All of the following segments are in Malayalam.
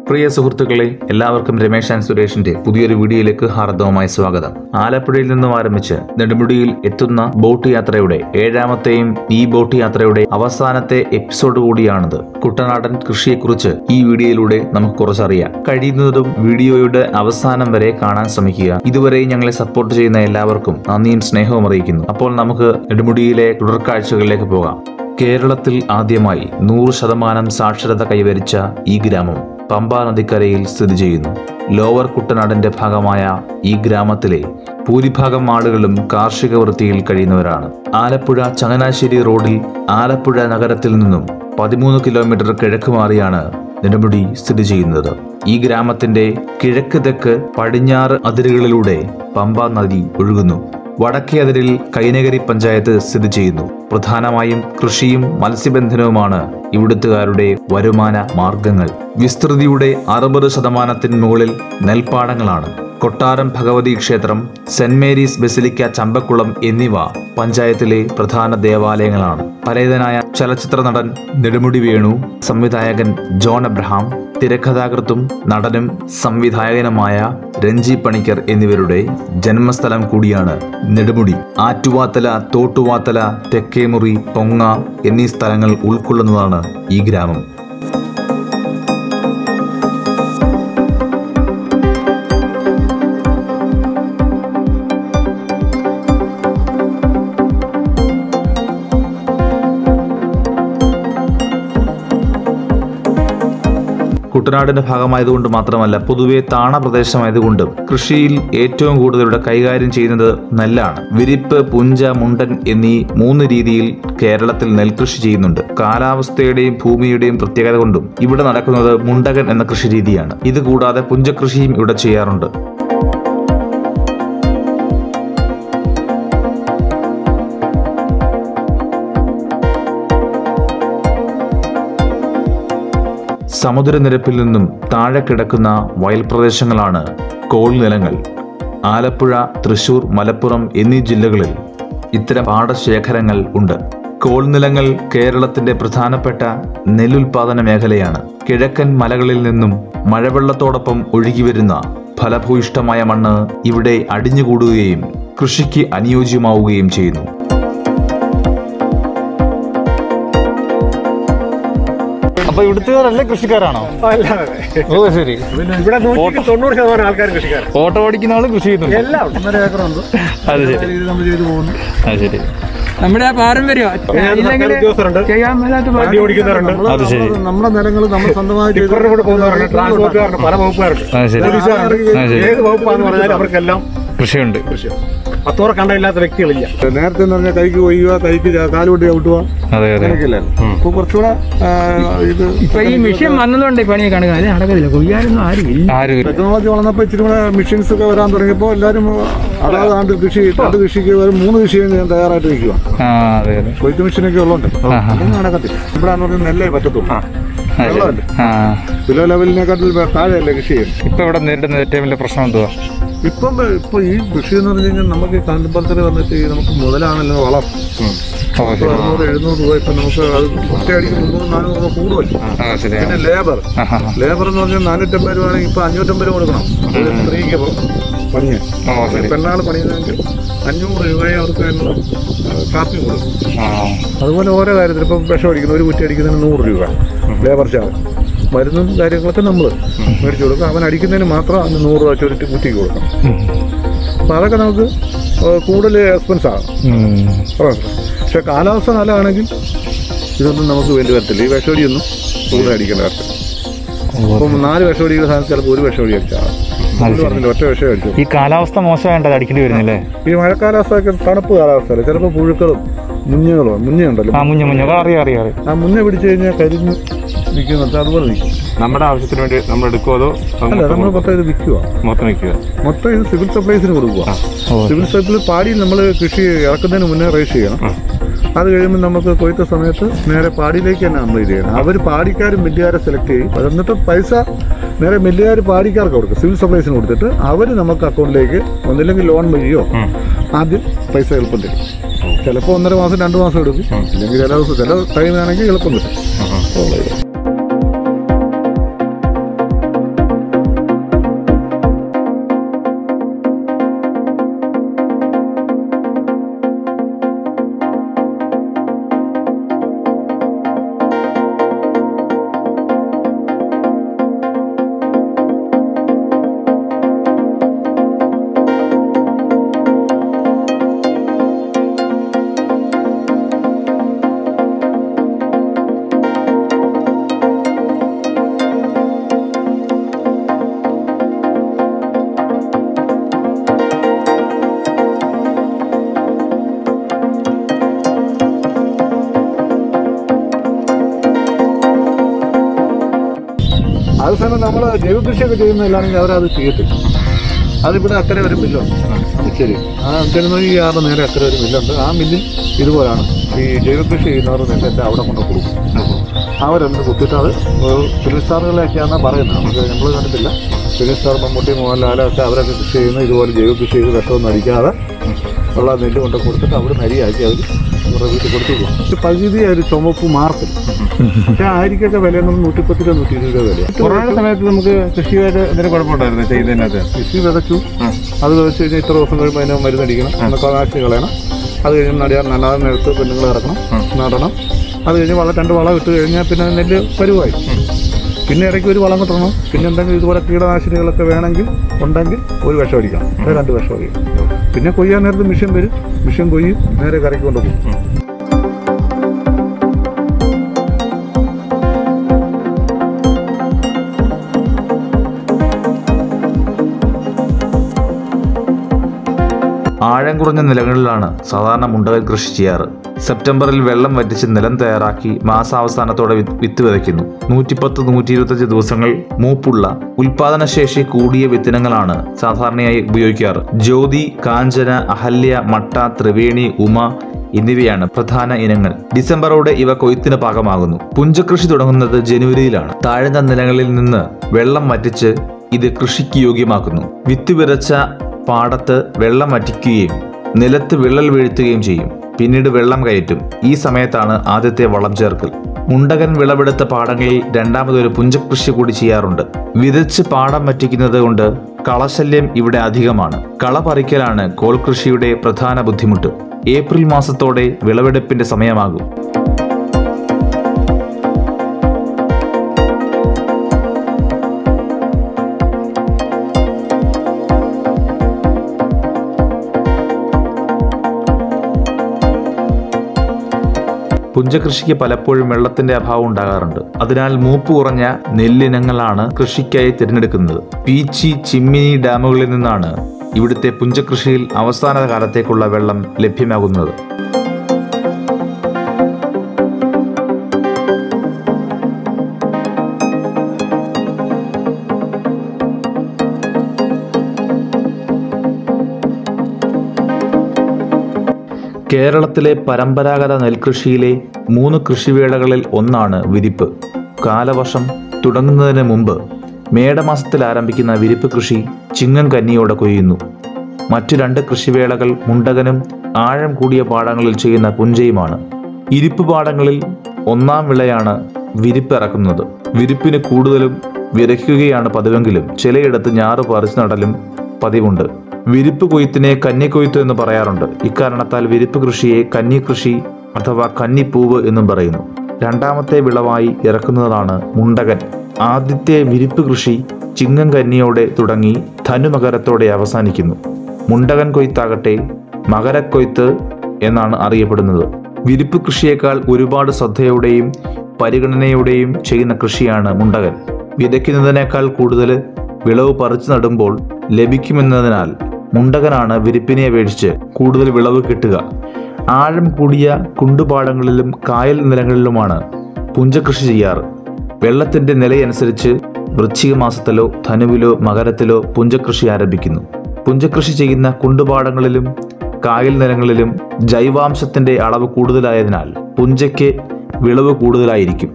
പ്രിയ സുഹൃത്തുക്കളെ എല്ലാവർക്കും രമേശ് ആൻഡ് സുരേഷിന്റെ പുതിയൊരു വീഡിയോയിലേക്ക് ഹാർദവമായ സ്വാഗതം ആലപ്പുഴയിൽ നിന്നും ആരംഭിച്ച് നെടുമുടിയിൽ എത്തുന്ന ബോട്ട് യാത്രയുടെ ഏഴാമത്തെയും ഈ ബോട്ട് യാത്രയുടെ അവസാനത്തെ എപ്പിസോഡ് കൂടിയാണിത് കുട്ടനാടൻ കൃഷിയെക്കുറിച്ച് ഈ വീഡിയോയിലൂടെ നമുക്ക് കുറച്ചറിയാം കഴിയുന്നതും വീഡിയോയുടെ അവസാനം വരെ കാണാൻ ശ്രമിക്കുക ഇതുവരെ ഞങ്ങളെ സപ്പോർട്ട് ചെയ്യുന്ന എല്ലാവർക്കും നന്ദിയും സ്നേഹവും അറിയിക്കുന്നു അപ്പോൾ നമുക്ക് നെടുമുടിയിലെ തുടർക്കാഴ്ചകളിലേക്ക് പോകാം കേരളത്തിൽ ആദ്യമായി നൂറ് ശതമാനം സാക്ഷരത കൈവരിച്ച ഈ ഗ്രാമം പമ്പ നദിക്കരയിൽ സ്ഥിതി ചെയ്യുന്നു ലോവർ കുട്ടനാടിന്റെ ഭാഗമായ ഈ ഗ്രാമത്തിലെ ഭൂരിഭാഗം ആളുകളും കാർഷിക വൃത്തിയിൽ കഴിയുന്നവരാണ് ആലപ്പുഴ ചങ്ങനാശ്ശേരി റോഡിൽ ആലപ്പുഴ നഗരത്തിൽ നിന്നും പതിമൂന്ന് കിലോമീറ്റർ കിഴക്ക് മാറിയാണ് നെടുമുടി സ്ഥിതി ചെയ്യുന്നത് ഈ ഗ്രാമത്തിന്റെ കിഴക്ക് തെക്ക് പടിഞ്ഞാറ് അതിരുകളിലൂടെ പമ്പ നദി ഒഴുകുന്നു വടക്കേ അതിരിൽ കൈനഗരി പഞ്ചായത്ത് സ്ഥിതി ചെയ്യുന്നു പ്രധാനമായും കൃഷിയും മത്സ്യബന്ധനവുമാണ് ഇവിടുത്തുകാരുടെ വരുമാന മാർഗങ്ങൾ വിസ്തൃതിയുടെ അറുപത് ശതമാനത്തിന് മുകളിൽ നെൽപ്പാടങ്ങളാണ് കൊട്ടാരം ഭഗവതി ക്ഷേത്രം സെന്റ് മേരീസ് ബസിലിക്ക ചമ്പക്കുളം എന്നിവ പഞ്ചായത്തിലെ പ്രധാന ദേവാലയങ്ങളാണ് പരേതനായ ചലച്ചിത്ര നടൻ നെടുമുടി വേണു സംവിധായകൻ ജോൺ അബ്രഹാം തിരക്കഥാകൃത്തും നടനും സംവിധായകനുമായ രഞ്ജി പണിക്കർ എന്നിവരുടെ ജന്മസ്ഥലം കൂടിയാണ് നെടുമുടി ആറ്റുവാത്തല തോട്ടുവാത്തല തെക്കേമുറി പൊങ്ങ എന്നീ സ്ഥലങ്ങൾ ഉൾക്കൊള്ളുന്നതാണ് ഈ ഗ്രാമം കുട്ടനാടിന്റെ ഭാഗമായതുകൊണ്ട് മാത്രമല്ല പൊതുവെ താണ പ്രദേശമായതുകൊണ്ടും കൃഷിയിൽ ഏറ്റവും കൂടുതൽ ഇവിടെ കൈകാര്യം ചെയ്യുന്നത് നെല്ലാണ് വിരിപ്പ് പുഞ്ച മുണ്ടൻ എന്നീ മൂന്ന് രീതിയിൽ കേരളത്തിൽ നെൽകൃഷി ചെയ്യുന്നുണ്ട് കാലാവസ്ഥയുടെയും ഭൂമിയുടെയും പ്രത്യേകത കൊണ്ടും ഇവിടെ നടക്കുന്നത് മുണ്ടകൻ എന്ന കൃഷി രീതിയാണ് ഇത് കൂടാതെ പുഞ്ചകൃഷിയും ഇവിടെ ചെയ്യാറുണ്ട് സമുദ്രനിരപ്പിൽ നിന്നും താഴെ കിടക്കുന്ന വയൽ പ്രദേശങ്ങളാണ് കോൾ നിലങ്ങൾ ആലപ്പുഴ തൃശൂർ മലപ്പുറം എന്നീ ജില്ലകളിൽ ഇത്തരം പാടശേഖരങ്ങൾ ഉണ്ട് കോൾ നിലങ്ങൾ കേരളത്തിന്റെ പ്രധാനപ്പെട്ട നെല്ലുൽപാദന മേഖലയാണ് കിഴക്കൻ മലകളിൽ നിന്നും മഴവെള്ളത്തോടൊപ്പം ഒഴുകിവരുന്ന ഫലഭൂയിഷ്ടമായ മണ്ണ് ഇവിടെ അടിഞ്ഞുകൂടുകയും കൃഷിക്ക് അനുയോജ്യമാവുകയും ചെയ്യുന്നു അപ്പൊ ഇവിടുത്തുകാരല്ലേ കൃഷിക്കാരാണോ അല്ലാതെ ഓ ശരി ഇവിടെ നൂറ്റിക്ക് തൊണ്ണൂറ് ശതമാനം ആൾക്കാർ കൃഷിക്കാരാണ് ഓട്ടോ ഓടിക്കുന്ന ആള് കൃഷി ചെയ്യുന്നുണ്ട് എല്ലാം ഒന്നര ഏക്കറുണ്ട് അത് ശരി നമ്മൾ ചെയ്തു പോകുന്നു അത് ശരി നമ്മുടെ ആ പാരമ്പര്യം സർക്കാർ ഉദ്യോഗസ്ഥരുണ്ട് ചെയ്യാൻ മേലാത്ത വണ്ടി ഓടിക്കുന്നവരുണ്ട് അത് ശരി നമ്മുടെ നിലങ്ങൾ നമ്മൾ സ്വന്തമായി ചെയ്ത് ടിപ്പറിന് കൂടെ പോകുന്നവരുണ്ട് ട്രാൻസ്പോർട്ടുകാരുണ്ട് പല വകുപ്പുകാരുണ്ട് അത് ശരി പോലീസുകാരുണ്ട് അത് ശരി ഏത് വകുപ്പാന്ന് പറഞ്ഞാൽ അവർക്കെല്ലാം കൃഷിയുണ്ട് കൃഷിയാണ് പത്തോറ കണ്ടമില്ലാത്ത വ്യക്തികളില്ല നേരത്തെ എന്ന് പറഞ്ഞാൽ കൈക്ക് കൊയ്യുക കൈക്ക് കാലുകൊട്ടി ചവിട്ടുക അതെ അതെ അങ്ങനെയൊക്കെയല്ലായിരുന്നു ഇപ്പൊ കുറച്ചുകൂടെ ആ, ഇത് ഇപ്പൊ ഈ മിഷൻ വന്നതുകൊണ്ട് ഈ പണിയൊക്കെ കാണുക അത് നടക്കത്തില്ല കൊയ്യാനൊന്നും ആരും ഇല്ല ആരും ഇല്ല. ടെക്നോളജി വളർന്നപ്പോൾ ഇച്ചിരി കൂടെ മെഷീൻസ് ഒക്കെ വരാൻ തുടങ്ങിയപ്പോൾ എല്ലാവരും അതാത് ആണ്ട് കൃഷി രണ്ട് കൃഷിക്ക് ഒരു മൂന്ന് കൃഷി ചെയ്യാൻ തയ്യാറായിട്ട് നിൽക്കുക ആ അതെ അതെ കൊയ്ത്ത് മെഷീനൊക്കെ ഉള്ളതുണ്ട് അതൊന്നും നടക്കത്തില്ല ഇവിടെ എന്ന് പറഞ്ഞാൽ നെല്ലേ പറ്റത്തുള്ളൂ അത് ശരി. ആ കിലോ ലെവലിനെക്കാട്ടിൽ താഴെയല്ലേ കൃഷി ചെയ്യുന്നത് ഇപ്പൊ ഇവിടെ നേരിടുന്ന ഏറ്റവും വലിയ പ്രശ്നം എന്തുവാ ഇപ്പം ഇപ്പൊ ഈ കൃഷി എന്ന് പറഞ്ഞു കഴിഞ്ഞാൽ നമുക്ക് ഈ കാന്തപ്പുറത്തിൽ വന്നിട്ട് ഈ നമുക്ക് മുതലാണല്ലോ വളം ഓ ശരി അറുന്നൂറ് എഴുന്നൂറ് രൂപ ഇപ്പൊ നമുക്ക് അത് ഒറ്റയടിക്ക് മുന്നൂറ് നാനൂറ് രൂപ കൂടുതൽ ആ ശരി പിന്നെ ലേബർ ആ, ആ, ആ. ലേബർ എന്ന് പറഞ്ഞാൽ നാനൂറ്റമ്പത് രൂപ ആണെങ്കിൽ ഇപ്പൊ അഞ്ഞൂറ്റമ്പത് രൂപ കൊടുക്കണം ഒരു സ്ത്രീക്ക് പണിയാൻ ഓ ശരി പെണ്ണാൾ പണിയുന്നതെങ്കിൽ അഞ്ഞൂറ് രൂപയെ അവർക്ക് അതിനുള്ള, ആ, കാപ്പി കൊടുക്കും ആ അതുപോലെ ഓരോ കാര്യത്തിൽ ഇപ്പം വിഷം അടിക്കുന്ന ഒരു കുറ്റി അടിക്കുന്നതിന് നൂറ് രൂപ ലേബർ ചാർജ് മരുന്നും കാര്യങ്ങളൊക്കെ നമ്മൾ മേടിച്ചു കൊടുക്കും അവൻ അടിക്കുന്നതിന് മാത്രം അതിന് നൂറ് രൂപ ചുരുട്ടി കുറ്റിക്ക് കൊടുക്കണം അപ്പം അതൊക്കെ നമുക്ക് ആ, കൂടുതൽ എക്സ്പെൻസ് ആകും ഉം. പക്ഷെ കാലാവസ്ഥ നല്ലതാണെങ്കിൽ ഇതൊന്നും നമുക്ക് വേണ്ടി വരത്തില്ല ഈ വിഷമടിയൊന്നും കൂടുതൽ അടിക്കേണ്ട വരത്തില്ല അപ്പം നാല് വിഷമടിയുടെ സ്ഥാനത്ത് ചിലപ്പോൾ ഒരു വിഷമടി അടിച്ചാൽ പറഞ്ഞില്ല ഒറ്റ വിഷം അടിച്ചു ഈ കാലാവസ്ഥ മോശമായിട്ട് അടിക്കേണ്ടി വരുന്നില്ലേ ഈ മഴക്കാലാവസ്ഥയൊക്കെ തണുപ്പ് കാലാവസ്ഥയല്ല ചിലപ്പോൾ പുഴുക്കളും മുഞ്ഞുകളും മുഞ്ഞയുണ്ടല്ലോ ആ മുഞ്ഞ മുഞ്ഞ അറിയാം അറിയാം അറിയാം ആ മുന്നേ പിടിച്ചു കഴിഞ്ഞാൽ കരിഞ്ഞ് നിൽക്കുന്നുണ്ട് അതുപോലെ നിൽക്കും നമ്മുടെ ആവശ്യത്തിന് വേണ്ടി നമ്മൾ എടുക്കുമോ അതോ അത് അല്ല നമ്മൾ മൊത്തം ഇത് വിൽക്കുക മൊത്തം വയ്ക്കുക മൊത്തം ഇത് സിവിൽ സപ്ലൈസിന് കൊടുക്കുക ഓ സിവിൽ സപ്ലൈ പാടി നമ്മൾ കൃഷി ഇറക്കുന്നതിന് മുന്നേ രജിസ്റ്റർ ചെയ്യണം അത് കഴിയുമ്പോൾ നമുക്ക് കൊയ്ത്ത സമയത്ത് നേരെ പാടിയിലേക്ക് തന്നെ നമ്മൾ ഇത് ചെയ്യണം അവർ പാടിക്കാരും മില്ലുകാരെ സെലക്ട് ചെയ്യും അത് എന്നിട്ട് പൈസ നേരെ മില്ലുകാർ പാടിക്കാർക്ക് കൊടുക്കും സിവിൽ സപ്ലൈസിന് കൊടുത്തിട്ട് അവർ നമുക്ക് അക്കൗണ്ടിലേക്ക് ഒന്നില്ലെങ്കിൽ ലോൺ വഴിയോ ആദ്യം പൈസ എളുപ്പം തരും ചിലപ്പോൾ ഒന്നര മാസം രണ്ട് മാസം എടുക്കും ഇല്ലെങ്കിൽ ചില ദിവസം ചില ടൈം ആണെങ്കിൽ എളുപ്പം കിട്ടും ഉള്ള ഇത്. അതേസമയം നമ്മൾ ജൈവകൃഷിയൊക്കെ ചെയ്യുന്നതിലാണെങ്കിൽ അവരത് ചെയ്യത്തില്ല അതിവിടെ അക്കരെ ഒരു മില്ലുണ്ട് ശരി ആ ചെല്ലുന്ന ഈ ആറ് നേരെ അക്കരെ ഒരു മില്ലുണ്ട് ആ മില്ലിൽ ഇതുപോലാണ് ഈ ജൈവകൃഷി ചെയ്യുന്നവർ നെല്ലെല്ലാം അവിടെ കൊണ്ട് കൊടുക്കും അവരെന്ത് കുത്തിയിട്ട് അത് ഫിലിം സ്റ്റാറുകളൊക്കെയാണ് പറയുന്നത് നമുക്ക് നമ്മൾ കണ്ടിട്ടില്ല ഫിലിം സ്റ്റാർ മമ്മൂട്ടി മോഹൻലാലൊക്കെ അവരൊക്കെ കൃഷി ചെയ്യുന്ന ഇതുപോലെ ജൈവകൃഷി ചെയ്ത് വിഷമൊന്നും അടിക്കാതെ ഉള്ള നെല്ല് കൊണ്ട് കൊടുത്തിട്ട് അവർ നരിയാക്കി അവർ അവരുടെ വീട്ടിൽ കൊടുത്തു പോകും ഒരു പകുതി ഒരു ചുമപ്പ് മാർക്കില്ല പക്ഷേ ആയിരിക്കൊക്കെ വില നൂറ്റിപ്പത്ത് രൂപ നൂറ്റി ഇരുപത് രൂപ വിലയാണ് കൊറോണ സമയത്ത് നമുക്ക് കൃഷിയുമായിട്ട് എന്തെങ്കിലും കുഴപ്പമുണ്ടായിരുന്നു ചെയ്യുന്നതിനകത്ത് കൃഷി വിതച്ചു അത് വിതച്ച് കഴിഞ്ഞാൽ ഇത്ര ദിവസം കഴിയുമ്പോൾ അതിന് മരുന്നടിക്കണം എന്നൊക്കെ നാശി കളയണം അത് കഴിഞ്ഞ് നടിയാൻ നടാതെ നേരത്ത് പെണ്ണുങ്ങൾ ഇറക്കണം നടണം അത് കഴിഞ്ഞ് വളം രണ്ട് വളം ഇട്ട് കഴിഞ്ഞാൽ പിന്നെ നെല്ല് പരുവായി പിന്നെ ഇടയ്ക്ക് ഒരു വളം കിട്ടണം പിന്നെ എന്തെങ്കിലും ഇതുപോലെ കീടനാശിനികളൊക്കെ വേണമെങ്കിൽ ഉണ്ടെങ്കിൽ ഒരു വിഷം അടിക്കണം അത് രണ്ട് വിഷം അടിക്കണം പിന്നെ കൊയ്യാൻ നേരത്ത് മിഷൻ വരും മിഷൻ കൊയ്യും നേരെ കരയ്ക്ക് കൊണ്ടുപോകും ആഴം കുറഞ്ഞ നിലങ്ങളിലാണ് സാധാരണ മുണ്ടകൻ കൃഷി ചെയ്യാറ് സെപ്റ്റംബറിൽ വെള്ളം വറ്റിച്ച് നിലം തയ്യാറാക്കി മാസാവസാനത്തോടെ വി- വിത്ത് വിതയ്ക്കുന്നു നൂറ്റിപ്പത്ത് നൂറ്റി ഇരുപത്തഞ്ച് ദിവസങ്ങൾ മൂപ്പുള്ള ഉൽപാദനശേഷി കൂടിയ വിത്തിനങ്ങളാണ് സാധാരണയായി ഉപയോഗിക്കാറ് ജ്യോതി കാഞ്ചന അഹല്യ മട്ട ത്രിവേണി ഉമ എന്നിവയാണ് പ്രധാന ഇനങ്ങൾ ഡിസംബറോടെ ഇവ കൊയ്ത്തിന് പാകമാകുന്നു പുഞ്ചകൃഷി തുടങ്ങുന്നത് ജനുവരിയിലാണ് താഴ്ന്ന നിലങ്ങളിൽ നിന്ന് വെള്ളം വറ്റിച്ച് ഇത് കൃഷിക്ക് യോഗ്യമാക്കുന്നു വിത്ത് വിതച്ച പാടത്ത് വെള്ളം വറ്റിക്കുകയും നിലത്ത് വിള്ളൽ വീഴ്ത്തുകയും ചെയ്യും പിന്നീട് വെള്ളം കയറ്റും ഈ സമയത്താണ് ആദ്യത്തെ വളം ചേർക്കൽ മുണ്ടകൻ വിളവെടുത്ത പാടങ്ങളിൽ രണ്ടാമതൊരു പുഞ്ചകൃഷി കൂടി ചെയ്യാറുണ്ട് വിതച്ച് പാടം വറ്റിക്കുന്നത് കൊണ്ട് കളശല്യം ഇവിടെ അധികമാണ് കള പറിക്കലാണ് കോൾ കൃഷിയുടെ പ്രധാന ബുദ്ധിമുട്ട് ഏപ്രിൽ മാസത്തോടെ വിളവെടുപ്പിന്റെ സമയമാകും പുഞ്ചകൃഷിക്ക് പലപ്പോഴും വെള്ളത്തിന്റെ അഭാവം ഉണ്ടാകാറുണ്ട് അതിനാൽ മൂപ്പ് കുറഞ്ഞ നെല്ലിനങ്ങളാണ് കൃഷിക്കായി തിരഞ്ഞെടുക്കുന്നത് പീച്ചി ചിമ്മിനി ഡാമുകളിൽ നിന്നാണ് ഇവിടുത്തെ പുഞ്ചകൃഷിയിൽ അവസാന കാലത്തേക്കുള്ള വെള്ളം ലഭ്യമാകുന്നത് കേരളത്തിലെ പരമ്പരാഗത നെൽകൃഷിയിലെ മൂന്ന് കൃഷിവേളകളിൽ ഒന്നാണ് വിരിപ്പ് കാലവർഷം തുടങ്ങുന്നതിന് മുമ്പ് മേടമാസത്തിൽ ആരംഭിക്കുന്ന വിരിപ്പ് കൃഷി ചിങ്ങം കന്നിയോടെ കൊയ്യുന്നു മറ്റു രണ്ട് കൃഷിവേളകൾ മുണ്ടകനും ആഴം കൂടിയ പാടങ്ങളിൽ ചെയ്യുന്ന പുഞ്ചയുമാണ് ഇരിപ്പ് പാടങ്ങളിൽ ഒന്നാം വിളയാണ് വിരിപ്പ് ഇറക്കുന്നത് വിരിപ്പിന് കൂടുതലും വിതയ്ക്കുകയാണ് പതിവെങ്കിലും ചിലയിടത്ത് ഞാറ് പറിച്ചു നടലും പതിവുണ്ട് വിരിപ്പ് കൊയ്ത്തിനെ കന്നിക്കൊയ്ത്ത് എന്ന് പറയാറുണ്ട് ഇക്കാരണത്താൽ വിരിപ്പ് കൃഷിയെ കന്നിക്കൃഷി അഥവാ കന്നിപ്പൂവ് എന്നും പറയുന്നു രണ്ടാമത്തെ വിളവായി ഇറക്കുന്നതാണ് മുണ്ടകൻ ആദ്യത്തെ വിരിപ്പ് കൃഷി ചിങ്ങം കന്നിയോടെ തുടങ്ങി ധനുമകരത്തോടെ അവസാനിക്കുന്നു മുണ്ടകൻ കൊയ്ത്താകട്ടെ മകരക്കൊയ്ത്ത് എന്നാണ് അറിയപ്പെടുന്നത് വിരിപ്പ് കൃഷിയേക്കാൾ ഒരുപാട് ശ്രദ്ധയോടെയും പരിഗണനയോടെയും ചെയ്യുന്ന കൃഷിയാണ് മുണ്ടകൻ വിതയ്ക്കുന്നതിനേക്കാൾ കൂടുതൽ വിളവ് പറിച്ചു നടുമ്പോൾ ലഭിക്കുമെന്നതിനാൽ മുണ്ടകനാണ് വിരിപ്പിനെ അപേക്ഷിച്ച് കൂടുതൽ വിളവ് കിട്ടുക ആഴം കൂടിയ കുണ്ടുപാടങ്ങളിലും കായൽ നിലങ്ങളിലുമാണ് പുഞ്ചകൃഷി ചെയ്യാറ് വെള്ളത്തിന്റെ നിലയനുസരിച്ച് വൃശ്ചിക മാസത്തിലോ ധനുവിലോ മകരത്തിലോ പുഞ്ചകൃഷി ആരംഭിക്കുന്നു പുഞ്ചകൃഷി ചെയ്യുന്ന കുണ്ടുപാടങ്ങളിലും കായൽ നിലങ്ങളിലും ജൈവാംശത്തിന്റെ അളവ് കൂടുതലായതിനാൽ പുഞ്ചയ്ക്ക് വിളവ് കൂടുതലായിരിക്കും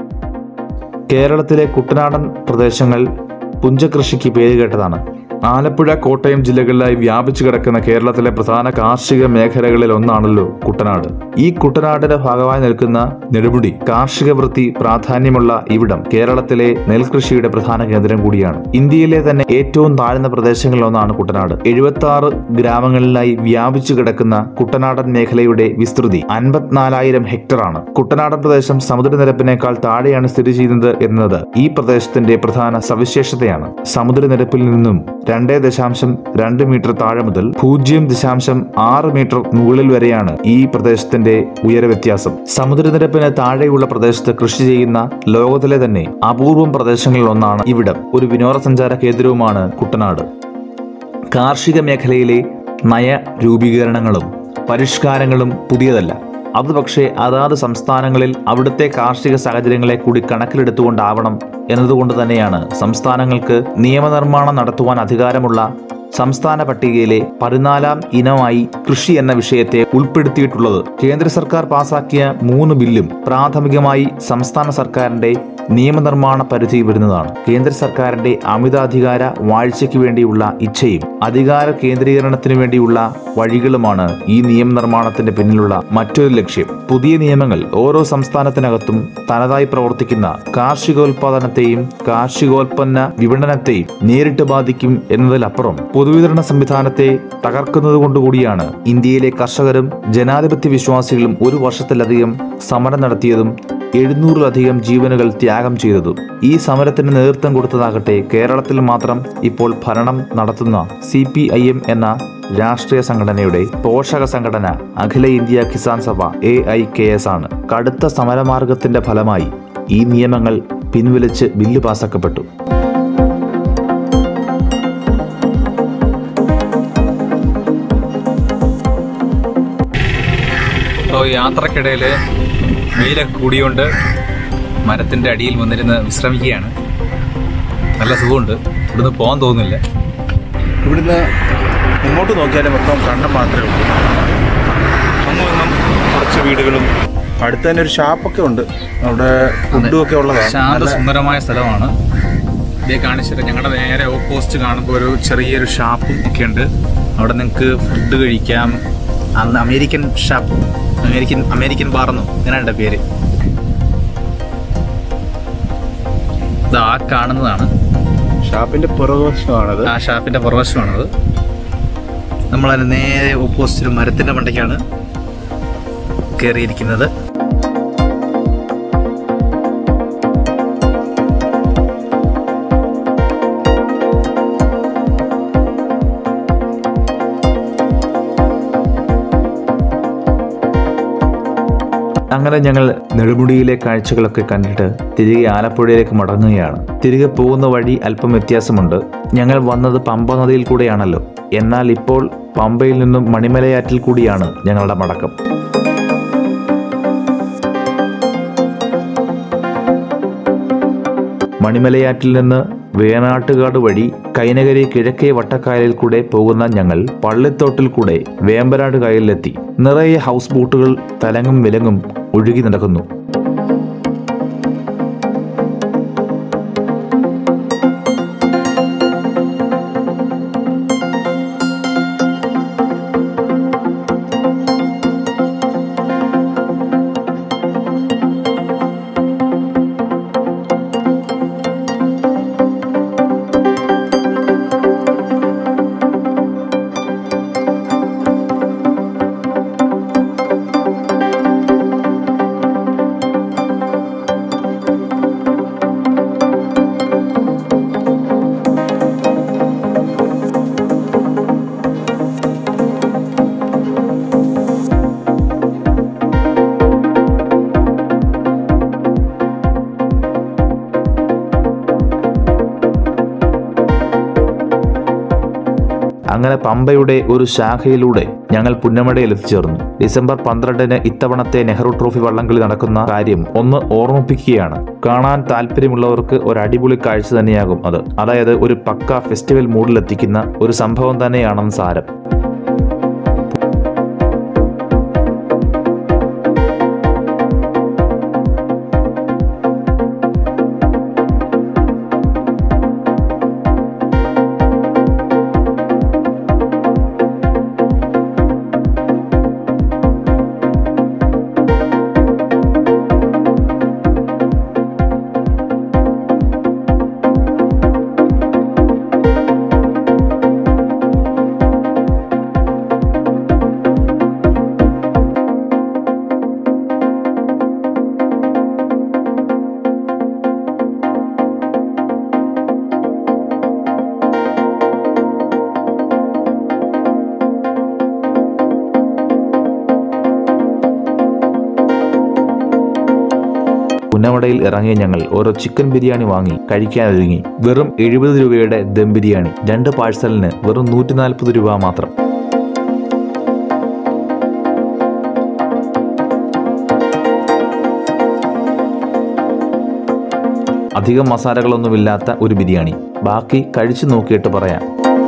കേരളത്തിലെ കുട്ടനാടൻ പ്രദേശങ്ങൾ പുഞ്ചകൃഷിക്ക് പേരുകേട്ടതാണ് ആലപ്പുഴ കോട്ടയം ജില്ലകളിലായി വ്യാപിച്ചു കിടക്കുന്ന കേരളത്തിലെ പ്രധാന കാർഷിക മേഖലകളിൽ ഒന്നാണല്ലോ കുട്ടനാട് ഈ കുട്ടനാടിന്റെ ഭാഗമായി നിൽക്കുന്ന നെടുമുടി കാർഷിക വൃത്തി പ്രാധാന്യമുള്ള ഇവിടം കേരളത്തിലെ നെൽകൃഷിയുടെ പ്രധാന കേന്ദ്രം കൂടിയാണ് ഇന്ത്യയിലെ തന്നെ ഏറ്റവും താഴ്ന്ന പ്രദേശങ്ങളിലൊന്നാണ് കുട്ടനാട് എഴുപത്തി ആറ് ഗ്രാമങ്ങളിലായി വ്യാപിച്ചു കിടക്കുന്ന കുട്ടനാടൻ മേഖലയുടെ വിസ്തൃതി അൻപത്തിനാലായിരം ഹെക്ടറാണ് കുട്ടനാടൻ പ്രദേശം സമുദ്രനിരപ്പിനേക്കാൾ താഴെയാണ് സ്ഥിതി ചെയ്യുന്നത് എന്നത് ഈ പ്രദേശത്തിന്റെ പ്രധാന സവിശേഷതയാണ് സമുദ്രനിരപ്പിൽ നിന്നും രണ്ടേ ദശാംശം രണ്ട് മീറ്റർ താഴെ മുതൽ പൂജ്യം ദശാംശം ആറ് മീറ്റർ മുകളിൽ വരെയാണ് ഈ പ്രദേശത്തിന്റെ ഉയര വ്യത്യാസം സമുദ്രനിരപ്പിന് താഴെയുള്ള പ്രദേശത്ത് കൃഷി ചെയ്യുന്ന ലോകത്തിലെ തന്നെ അപൂർവം പ്രദേശങ്ങളിൽ ഒന്നാണ് ഇവിടം ഒരു വിനോദസഞ്ചാര കേന്ദ്രവുമാണ് കുട്ടനാട് കാർഷിക മേഖലയിലെ നയ രൂപീകരണങ്ങളും പരിഷ്കാരങ്ങളും പുതിയതല്ല അത് പക്ഷേ അതാത് സംസ്ഥാനങ്ങളിൽ അവിടുത്തെ കാർഷിക സാഹചര്യങ്ങളെ കൂടി കണക്കിലെടുത്തുകൊണ്ടാവണം എന്നതുകൊണ്ട് തന്നെയാണ് സംസ്ഥാനങ്ങൾക്ക് നിയമനിർമ്മാണം നടത്തുവാൻ അധികാരമുള്ള സംസ്ഥാന പട്ടികയിലെ പതിനാലാം ഇനമായി കൃഷി എന്ന വിഷയത്തെ ഉൾപ്പെടുത്തിയിട്ടുള്ളത് കേന്ദ്ര സർക്കാർ പാസാക്കിയ മൂന്ന് ബില്ലും പ്രാഥമികമായി സംസ്ഥാന സർക്കാരിന്റെ നിയമനിർമ്മാണ പരിധിയിൽ വരുന്നതാണ് കേന്ദ്ര സർക്കാരിന്റെ അമിതാധികാര വാഴ്ചയ്ക്ക് വേണ്ടിയുള്ള ഇച്ഛയും അധികാര കേന്ദ്രീകരണത്തിന് വേണ്ടിയുള്ള വഴികളുമാണ് ഈ നിയമനിർമ്മാണത്തിന്റെ പിന്നിലുള്ള മറ്റൊരു ലക്ഷ്യം പുതിയ നിയമങ്ങൾ ഓരോ സംസ്ഥാനത്തിനകത്തും തനതായി പ്രവർത്തിക്കുന്ന കാർഷികോൽപാദനത്തെയും കാർഷികോൽപ്പന്ന വിപണനത്തെയും നേരിട്ട് ബാധിക്കും എന്നതിലപ്പുറം പൊതുവിതരണ സംവിധാനത്തെ തകർക്കുന്നത് കൊണ്ടുകൂടിയാണ് ഇന്ത്യയിലെ കർഷകരും ജനാധിപത്യ വിശ്വാസികളും ഒരു വർഷത്തിലധികം സമരം നടത്തിയതും എഴുന്നൂറിലധികം ജീവനുകൾ ത്യാഗം ചെയ്തതും ഈ സമരത്തിന് നേതൃത്വം കൊടുത്തതാകട്ടെ കേരളത്തിൽ മാത്രം ഇപ്പോൾ ഭരണം നടത്തുന്ന സി പി ഐ എം എന്ന രാഷ്ട്രീയ സംഘടനയുടെ പോഷക സംഘടന അഖില ഇന്ത്യ കിസാൻ സഭ എ ഐ കെ എസ് ആണ് കടുത്ത സമരമാർഗത്തിന്റെ ഫലമായി ഈ നിയമങ്ങൾ പിൻവലിച്ച് ബില്ല് പാസാക്കപ്പെട്ടു അപ്പോൾ യാത്രക്കിടയിൽ വെയിലൊക്കെ കൂടിയോണ്ട് മരത്തിൻ്റെ അടിയിൽ വന്നിരുന്ന് വിശ്രമിക്കുകയാണ് നല്ല സുഖമുണ്ട് ഇവിടുന്ന് പോകാൻ തോന്നുന്നില്ല ഇവിടുന്ന് മുമ്പോട്ട് നോക്കിയാലും മൊത്തം കണ്ടം മാത്രമേ ഉള്ളൂ അങ്ങും ഇങ്ങും കുറച്ച് വീടുകളും അടുത്ത് തന്നെ ഒരു ഷാപ്പൊക്കെ ഉണ്ട് അവിടെ ഫുഡും ഒക്കെ ഉള്ളതാണ് ശാന്ത സുന്ദരമായ സ്ഥലമാണ് ഇതേ കാണിച്ചിട്ട് ഞങ്ങളുടെ നേരെ ഓപ്പോസിറ്റ് കാണുമ്പോൾ ഒരു ചെറിയൊരു ഷാപ്പും ഒക്കെ ഉണ്ട് അവിടെ നിങ്ങൾക്ക് ഫുഡ് കഴിക്കാം അന്ന് അമേരിക്കൻ ഷാപ്പ് അമേരിക്കൻ അമേരിക്കൻ ബാറെന്നോ അങ്ങനെയുണ്ട് പേര് ഇതാ ആ കാണുന്നതാണ് ഷാപ്പിന്റെ പുറകുവശമാണത് ആ ഷാപ്പിന്റെ പുറവശമാണത് നമ്മളതിന് നേരെ ഓപ്പോസിറ്റ് ഒരു മരത്തിന്റെ മണ്ടയ്ക്കാണ് കയറിയിരിക്കുന്നത് അങ്ങനെ ഞങ്ങൾ നെടുമുടിയിലെ കാഴ്ചകളൊക്കെ കണ്ടിട്ട് തിരികെ ആലപ്പുഴയിലേക്ക് മടങ്ങുകയാണ് തിരികെ പോകുന്ന വഴി അല്പം വ്യത്യാസമുണ്ട് ഞങ്ങൾ വന്നത് പമ്പ നദിയിൽ കൂടെയാണല്ലോ എന്നാൽ ഇപ്പോൾ പമ്പയിൽ നിന്നും മണിമലയാറ്റിൽ കൂടിയാണ് ഞങ്ങളുടെ മടക്കം മണിമലയാറ്റിൽ നിന്ന് വേണാട്ടുകാട് വഴി കൈനകരി കിഴക്കേ വട്ടക്കായലിൽ കൂടെ പോകുന്ന ഞങ്ങൾ പള്ളിത്തോട്ടിൽ കൂടെ വേമ്പനാട് കായലിലെത്തി നിറയെ ഹൗസ് ബോട്ടുകൾ തലങ്ങും വിലങ്ങും ഒഴുകി നടക്കുന്നു അങ്ങനെ പമ്പയുടെ ഒരു ശാഖയിലൂടെ ഞങ്ങൾ പുന്നമടയിൽ എത്തിച്ചേർന്നു ഡിസംബർ പന്ത്രണ്ടിന് ഇത്തവണത്തെ നെഹ്റു ട്രോഫി വള്ളംകളി നടക്കുന്ന കാര്യം ഒന്ന് ഓർമ്മിപ്പിക്കുകയാണ് കാണാൻ താല്പര്യമുള്ളവർക്ക് ഒരു അടിപൊളി കാഴ്ച തന്നെയാകും അത് അതായത് ഒരു പക്ക ഫെസ്റ്റിവൽ മൂഡിലെത്തിക്കുന്ന ഒരു സംഭവം തന്നെയാണെന്ന് സാരം പുന്നമടയിൽ ഇറങ്ങിയ ഞങ്ങൾ ഓരോ ചിക്കൻ ബിരിയാണി വാങ്ങി കഴിക്കാനൊരുങ്ങി വെറും എഴുപത് രൂപയുടെ ദം ബിരിയാണി രണ്ട് പാഴ്സലിന് വെറും നൂറ്റി നാൽപ്പത് രൂപ മാത്രം അധികം മസാലകളൊന്നുമില്ലാത്ത ഒരു ബിരിയാണി ബാക്കി കഴിച്ചു നോക്കിയിട്ട് പറയാം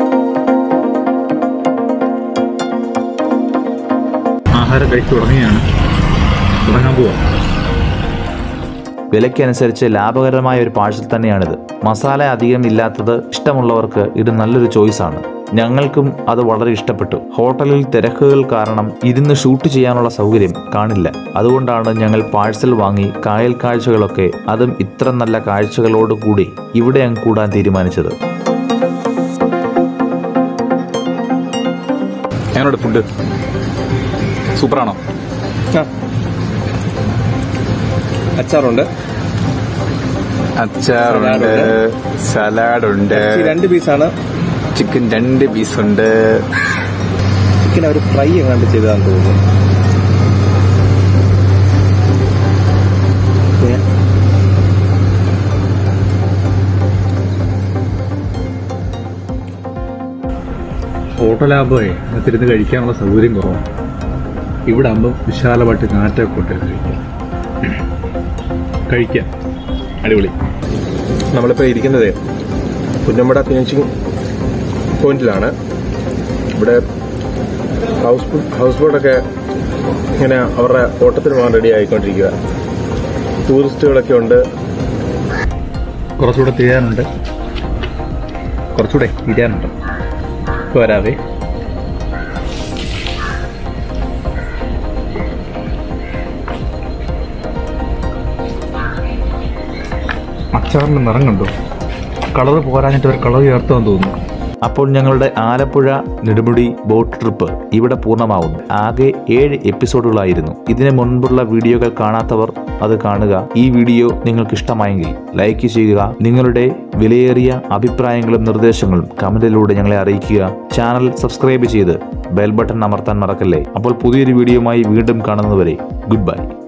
ആഹാരം കഴിച്ചു തുടങ്ങിയാണ് തുടങ്ങാൻ പോവാം വിലയ്ക്കനുസരിച്ച് ലാഭകരമായ ഒരു പാഴ്സൽ തന്നെയാണിത് മസാല അധികം ഇല്ലാത്തത് ഇഷ്ടമുള്ളവർക്ക് ഇത് നല്ലൊരു ചോയ്സാണ് ഞങ്ങൾക്കും അത് വളരെ ഇഷ്ടപ്പെട്ടു ഹോട്ടലിൽ തിരക്കുകൾ കാരണം ഇരുന്ന് ഷൂട്ട് ചെയ്യാനുള്ള സൗകര്യം കാണില്ല അതുകൊണ്ടാണ് ഞങ്ങൾ പാഴ്സൽ വാങ്ങി കായൽ കാഴ്ചകളൊക്കെ അതും ഇത്ര നല്ല കാഴ്ചകളോട് കൂടി ഇവിടെ അങ്ങ് കൂടാൻ തീരുമാനിച്ചത് എങ്ങനെയുണ്ട് ഫുഡ് സൂപ്പറാണോ അച്ചാറുണ്ട് അച്ചാറുണ്ട് സലാഡ് ഉണ്ട് രണ്ട് പീസാണ് ചിക്കൻ രണ്ട് പീസ് ഉണ്ട് ചിക്കൻ അവർ ഫ്രൈ എങ്ങാണ്ട് ചെയ്തതാന്ന് തോന്നുന്നു ഹോട്ടലാകുമ്പോഴേ അതിരുന്ന് കഴിക്കാനുള്ള സൗകര്യം കുറവാണ് ഇവിടെ ആകുമ്പം വിശാലമായിട്ട് കാറ്റൊക്കെ കൊണ്ട് കഴിക്കാം കഴിക്കാം അടിപൊളി നമ്മളിപ്പോൾ ഇരിക്കുന്നത് പുന്നമ്പട ഫിനിഷിംഗ് പോയിന്റിലാണ് ഇവിടെ ഹൗസ് ബോ- ഹൗസ് ബോട്ടൊക്കെ ഇങ്ങനെ അവരുടെ ഓട്ടത്തിന് പോകാൻ റെഡി ആയിക്കൊണ്ടിരിക്കുക ടൂറിസ്റ്റുകളൊക്കെ ഉണ്ട് കുറച്ചുകൂടെ തീരാനുണ്ട് കുറച്ചുകൂടെ തീരാനുണ്ട് ഇപ്പോൾ വരാവേ അച്ചാറിന് നിറം കണ്ടോ കളർ പോരാഞ്ഞിട്ട് ഒരു കളർ ചേർത്താന്ന് തോന്നുന്നു അപ്പോൾ ഞങ്ങളുടെ ആലപ്പുഴ നെടുമുടി ബോട്ട് ട്രിപ്പ് ഇവിടെ പൂർണ്ണമാവുന്നു ആകെ ഏഴ് എപ്പിസോഡുകളായിരുന്നു ഇതിന് മുൻപുള്ള വീഡിയോകൾ കാണാത്തവർ അത് കാണുക ഈ വീഡിയോ നിങ്ങൾക്ക് ഇഷ്ടമായെങ്കിൽ ലൈക്ക് ചെയ്യുക നിങ്ങളുടെ വിലയേറിയ അഭിപ്രായങ്ങളും നിർദ്ദേശങ്ങളും കമന്റിലൂടെ ഞങ്ങളെ അറിയിക്കുക ചാനൽ സബ്സ്ക്രൈബ് ചെയ്ത് ബെൽ ബട്ടൺ അമർത്താൻ മറക്കല്ലേ അപ്പോൾ പുതിയൊരു വീഡിയോയുമായി വീണ്ടും കാണുന്നതുവരെ ഗുഡ് ബൈ